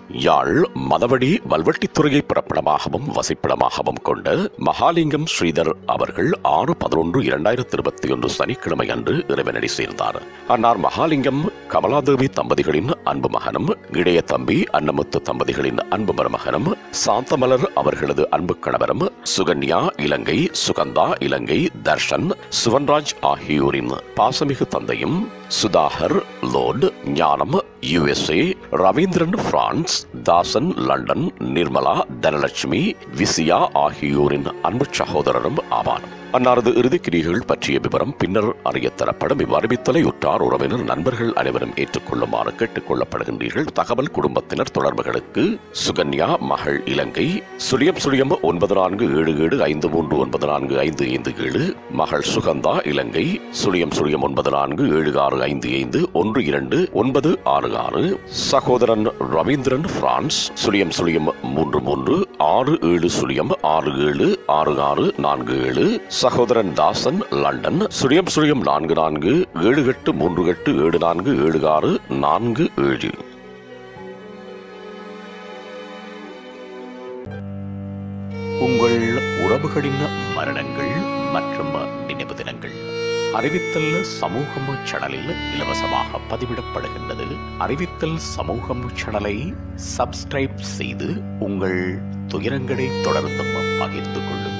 யாழ் மதவடி வல்வெட்டித்துறையை பிறப்பிடமாகவும் வசிப்பிடமாகவும் கொண்ட மகாலிங்கம் ஸ்ரீதர் அவர்கள் ஆறு பதினொன்று இரண்டாயிரத்தி இருபத்தி ஒன்று சனிக்கிழமை அன்று இறைவனடி சேர்ந்தார் அன்னார் மகாலிங்கம் கமலாதேவி தம்பதிகளின் அன்பு மகனும் இளைய தம்பி அன்னமுத்து தம்பதிகளின் அன்பு மருமகனும் சாந்தமலர் அவர்களது அன்பு கணவரும் சுகன்யா இலங்கை சுகந்தா இலங்கை தர்ஷன் சுவன்ராஜ் ஆகியோரின் பாசமிகு தந்தையும் Sudhakar Lord Gnanam USA Ravindran France Dasan London Nirmala Dhanalakshmi Visiya ஆகியோரின் அன்பு சகோதரரும் ஆவார் அன்னாரது இறுதிக்கிரிகள் பற்றிய விவரம் பின்னர் அறிய தரப்படும் இவ்வறிவித்தலை உற்றார் உறவினர் நண்பர்கள் அனைவரும் ஏற்றுக்கொள்ளுமாறு கேட்டுக் கொள்ளப்படுகின்றீர்கள் தகவல் குடும்பத்தினர் தொடர்புகளுக்கு சுகன்யா மகள் இலங்கை சுழியம் சுழியம் ஒன்பது நான்கு ஏழு ஏழு ஐந்து மூன்று ஒன்பது நான்கு ஐந்து ஐந்து ஏழு மகள் சுகந்தா இலங்கை சுழியம் சுழியம் ஒன்பது நான்கு ஏழு ஆறு ஐந்து ஐந்து ஒன்று இரண்டு ஒன்பது ஆறு ஆறு சகோதரன் ரவீந்திரன் பிரான்ஸ் சுழியம் சுழியம் மூன்று மூன்று ஆறு ஏழு சுழியம் ஆறு ஏழு ஆறு ஆறு நான்கு ஏழு சகோதரன் தாசன் லண்டன் சுழியம் சுழியம் நான்கு நான்கு ஏழு எட்டு மூன்று எட்டு ஏழு நான்கு ஏழு ஆறு நான்கு ஏழு உங்கள் உறவுகளின் மரணங்கள் மற்றும் நினைவு தினங்கள் அறிவித்தல் சமூகம் சேனலில் இலவசமாக பதிவிடப்படுகின்றது அறிவித்தல் சமூகம் சேனலை சப்ஸ்கிரைப் செய்து உங்கள் துயரங்களை தொடர்ந்தும் பகிர்ந்து கொள்ளுங்கள்